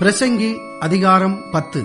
பிரசங்கி அதிகாரம் பத்து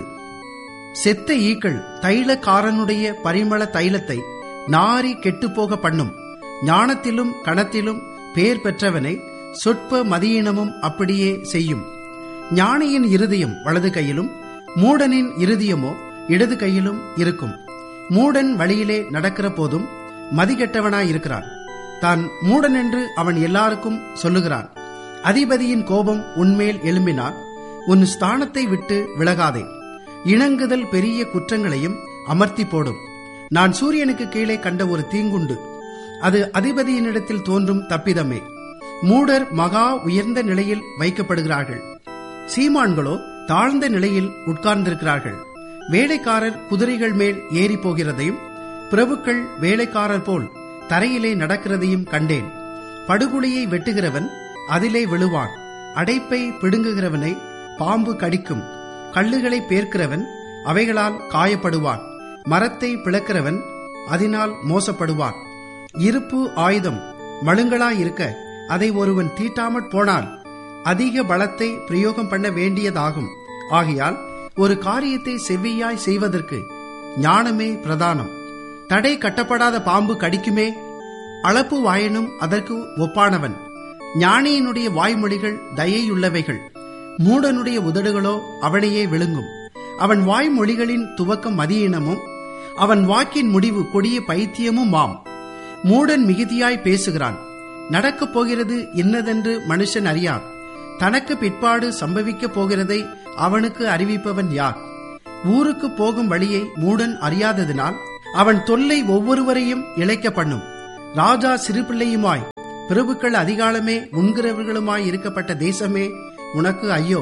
செத்த ஈக்கள் தைலக்காரனுடைய பரிமள தைலத்தை நாரி கெட்டுப்போக பண்ணும் ஞானத்திலும் கணத்திலும் பேர் பெற்றவனை சொற்ப மதியினமும் அப்படியே செய்யும் ஞானியின் இருதயம் வலது கையிலும் மூடனின் இருதயமோ இடது கையிலும் இருக்கும் மூடன் வழியிலே நடக்கிற போதும் மதிகெட்டவனாயிருக்கிறான் தான் மூடன் என்று அவன் எல்லாருக்கும் சொல்லுகிறான் அதிபதியின் கோபம் உன்மேல் எழும்பினால் உன் ஸ்தானத்தை விட்டு விலகாதே இணங்குதல் பெரிய குற்றங்களையும் அமர்த்தி போடும் நான் சூரியனுக்கு கீழே கண்ட ஒரு தீங்குண்டு அது அதிபதியினிடத்தில் தோன்றும் தப்பிதமே மூடர் மகா உயர்ந்த நிலையில் வைக்கப்படுகிறார்கள் சீமான்களோ தாழ்ந்த நிலையில் உட்கார்ந்திருக்கிறார்கள் வேலைக்காரர் குதிரைகள் மேல் ஏறி போகிறதையும் பிரபுக்கள் வேலைக்காரர் போல் தரையிலே நடக்கிறதையும் கண்டேன் படுகுழியை வெட்டுகிறவன் அதிலே விழுவான் அடைப்பை பிடுங்குகிறவனை பாம்பு கடிக்கும் கல்லுகளை பேர்க்கிறவன் அவைகளால் காயப்படுவான் மரத்தை பிளக்கிறவன் அதனால் மோசப்படுவான் இருப்பு ஆயுதம் மழுங்களாயிருக்க அதை ஒருவன் தீட்டாமற் போனால் அதிக பலத்தை பிரயோகம் பண்ண வேண்டியதாகும் ஆகையால் ஒரு காரியத்தை செவ்வியாய் செய்வதற்கு ஞானமே பிரதானம் தடை கட்டப்படாத பாம்பு கடிக்குமே அளப்பு வாயனும் அதற்கு ஒப்பானவன் ஞானியினுடைய வாய்மொழிகள் தயையுள்ளவைகள் மூடனுடைய உதடுகளோ அவனையே விழுங்கும் அவன் வாய்மொழிகளின் துவக்கம் மதியினமும் அவன் வாக்கின் முடிவு கொடிய பைத்தியமும் ஆம் மூடன் மிகுதியாய் பேசுகிறான் நடக்கப் போகிறது இன்னதென்று மனுஷன் அறியார் தனக்கு பிற்பாடு சம்பவிக்கப் போகிறதை அவனுக்கு அறிவிப்பவன் யார் ஊருக்கு போகும் வழியை மூடன் அறியாததினால் அவன் தொல்லை ஒவ்வொருவரையும் இழைக்க பண்ணும் ராஜா சிறு பிள்ளையுமாய் பிரபுக்கள் அதிகாலமே உண்கிறவர்களுமாய் இருக்கப்பட்ட தேசமே உனக்கு ஐயோ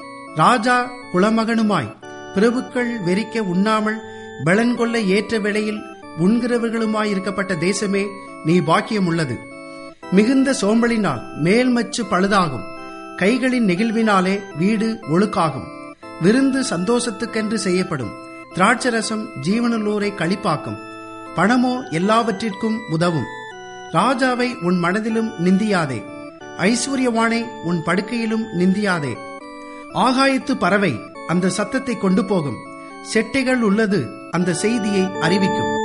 ராஜா குலமகனுமாய் பிரபுக்கள் வெறிக்க உண்ணாமல் பலன் கொள்ள ஏற்ற வேளையில் உண்கிறவர்களுமாய் இருக்கப்பட்ட தேசமே நீ பாக்கியம் உள்ளது மிகுந்த சோம்பலினால் மேல்மச்சு பழுதாகும் கைகளின் நெகிழ்வினாலே வீடு ஒழுக்காகும் விருந்து சந்தோஷத்துக்கென்று செய்யப்படும் திராட்சரசம் ஜீவனுள்ளோரை களிப்பாக்கும் பணமோ எல்லாவற்றிற்கும் உதவும் ராஜாவை உன் மனதிலும் நிந்தியாதே ஐஸ்வர்யவானை உன் படுக்கையிலும் நிந்தியாதே ஆகாயத்து பறவை அந்த சத்தத்தை கொண்டு போகும் செட்டைகள் உள்ளது அந்த செய்தியை அறிவிக்கும்